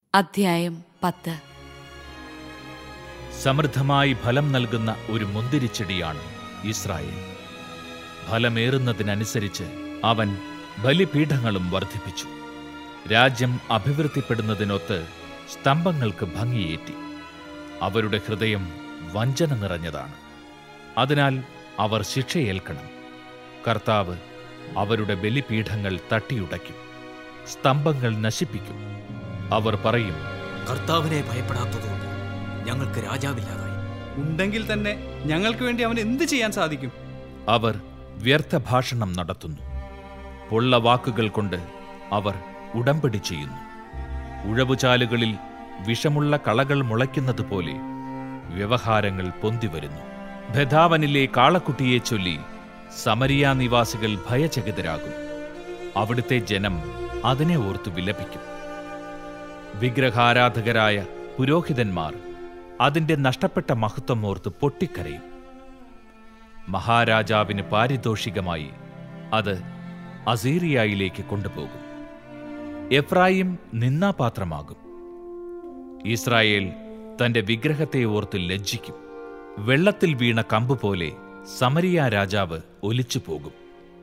അധ്യായം പത്ത് സമൃദ്ധമായി ഫലം നൽകുന്ന ഒരു മുന്തിരിച്ചെടിയാണ് ഇസ്രായേൽ ഫലമേറുന്നതിനനുസരിച്ച് അവൻ ബലിപീഠങ്ങളും വർദ്ധിപ്പിച്ചു രാജ്യം അഭിവൃദ്ധിപ്പെടുന്നതിനൊത്ത് സ്തംഭങ്ങൾക്ക് ഭംഗിയേറ്റി അവരുടെ ഹൃദയം വഞ്ചന നിറഞ്ഞതാണ് അതിനാൽ അവർ ശിക്ഷയേൽക്കണം കർത്താവ് അവരുടെ ബലിപീഠങ്ങൾ തട്ടിയുടയ്ക്കും സ്തംഭങ്ങൾ നശിപ്പിക്കും അവർ പറയും കർത്താവിനെ ഭയപ്പെടാത്തതുകൊണ്ട് ഞങ്ങൾക്ക് രാജാവില്ലാതായി ഉണ്ടെങ്കിൽ തന്നെ ഞങ്ങൾക്ക് വേണ്ടി അവൻ എന്ത് ചെയ്യാൻ സാധിക്കും അവർ വ്യർത്ഥഭാഷണം നടത്തുന്നു പൊള്ള വാക്കുകൾ കൊണ്ട് അവർ ഉടമ്പടി ചെയ്യുന്നു ഉഴവുചാലുകളിൽ വിഷമുള്ള കളകൾ മുളയ്ക്കുന്നത് പോലെ വ്യവഹാരങ്ങൾ പൊന്തിവരുന്നു ബഥാവനിലെ കാളക്കുട്ടിയെ ചൊല്ലി സമരിയ നിവാസികൾ ഭയചകിതരാകും അവിടുത്തെ ജനം അതിനെ ഓർത്ത് വിലപിക്കും വിഗ്രഹാരാധകരായ പുരോഹിതന്മാർ അതിന്റെ നഷ്ടപ്പെട്ട മഹത്വം ഓർത്ത് പൊട്ടിക്കരയും മഹാരാജാവിന് പാരിതോഷികമായി അത് അസീറിയയിലേക്ക് കൊണ്ടുപോകും എഫ്രായിം നിന്നാപാത്രമാകും ഇസ്രായേൽ തന്റെ വിഗ്രഹത്തെ ഓർത്ത് ലജ്ജിക്കും വെള്ളത്തിൽ വീണ കമ്പ് പോലെ സമരിയ രാജാവ് ഒലിച്ചു പോകും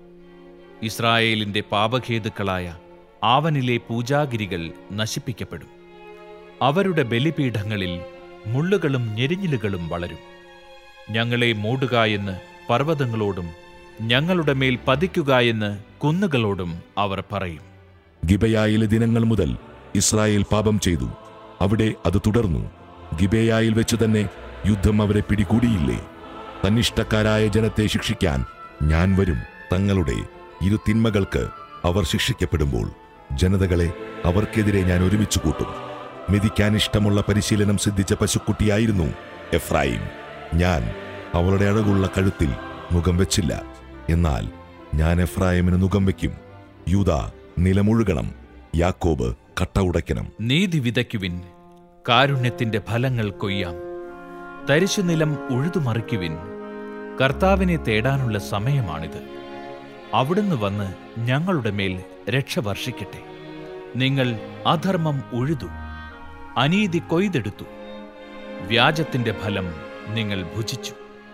ഇസ്രായേലിന്റെ പാപഖേതുക്കളായ ആവനിലെ പൂജാഗിരികൾ നശിപ്പിക്കപ്പെടും അവരുടെ ബലിപീഠങ്ങളിൽ മുള്ളുകളും ഞെരിഞ്ഞിലുകളും വളരും ഞങ്ങളെ മൂടുക എന്ന് പർവ്വതങ്ങളോടും ഞങ്ങളുടെ മേൽ പതിക്കുക എന്ന് കുന്നുകളോടും അവർ പറയും ഗിബയായിലെ ദിനങ്ങൾ മുതൽ ഇസ്രായേൽ പാപം ചെയ്തു അവിടെ അത് തുടർന്നു ഗിബയായിൽ വെച്ച് തന്നെ യുദ്ധം അവരെ പിടികൂടിയില്ലേ തന്നിഷ്ടക്കാരായ ജനത്തെ ശിക്ഷിക്കാൻ ഞാൻ വരും തങ്ങളുടെ ഇരു തിന്മകൾക്ക് അവർ ശിക്ഷിക്കപ്പെടുമ്പോൾ ജനതകളെ അവർക്കെതിരെ ഞാൻ ഒരുമിച്ച് കൂട്ടും മെതിക്കാൻ ഇഷ്ടമുള്ള പരിശീലനം സിദ്ധിച്ച പശുക്കുട്ടിയായിരുന്നു എഫ്രായിം ഞാൻ അവളുടെ അഴകുള്ള കഴുത്തിൽ മുഖം വെച്ചില്ല എന്നാൽ ഞാൻ എഫ്രായിമിന് മുഖം വയ്ക്കും യൂത നിലമുഴുകണം യാക്കോബ് കട്ട ഉടയ്ക്കണം നീതി വിതയ്ക്കുവിൻ കാരുണ്യത്തിന്റെ ഫലങ്ങൾ കൊയ്യാം തരിശുനിലം ഉഴുതുമറിക്കുവിൻ കർത്താവിനെ തേടാനുള്ള സമയമാണിത് അവിടുന്ന് വന്ന് ഞങ്ങളുടെ മേൽ രക്ഷ വർഷിക്കട്ടെ നിങ്ങൾ അധർമ്മം ഉഴുതു അനീതി കൊയ്തെടുത്തു വ്യാജത്തിന്റെ ഫലം നിങ്ങൾ ഭുജിച്ചു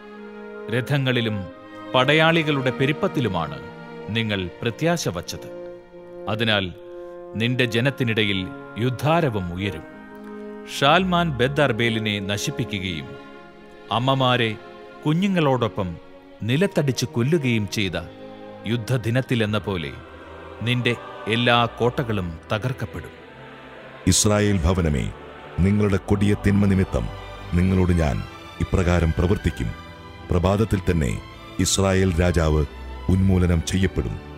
രഥങ്ങളിലും പടയാളികളുടെ പെരുപ്പത്തിലുമാണ് നിങ്ങൾ പ്രത്യാശ വച്ചത് അതിനാൽ നിന്റെ ജനത്തിനിടയിൽ യുദ്ധാരവം ഉയരും ഷാൽമാൻ ബെദ്ദർബേലിനെ നശിപ്പിക്കുകയും അമ്മമാരെ കുഞ്ഞുങ്ങളോടൊപ്പം നിലത്തടിച്ച് കൊല്ലുകയും ചെയ്ത യുദ്ധദിനത്തിലെന്ന പോലെ നിന്റെ എല്ലാ കോട്ടകളും തകർക്കപ്പെടും ഇസ്രായേൽ ഭവനമേ നിങ്ങളുടെ കൊടിയ തിന്മ നിമിത്തം നിങ്ങളോട് ഞാൻ ഇപ്രകാരം പ്രവർത്തിക്കും പ്രഭാതത്തിൽ തന്നെ ഇസ്രായേൽ രാജാവ് ഉന്മൂലനം ചെയ്യപ്പെടും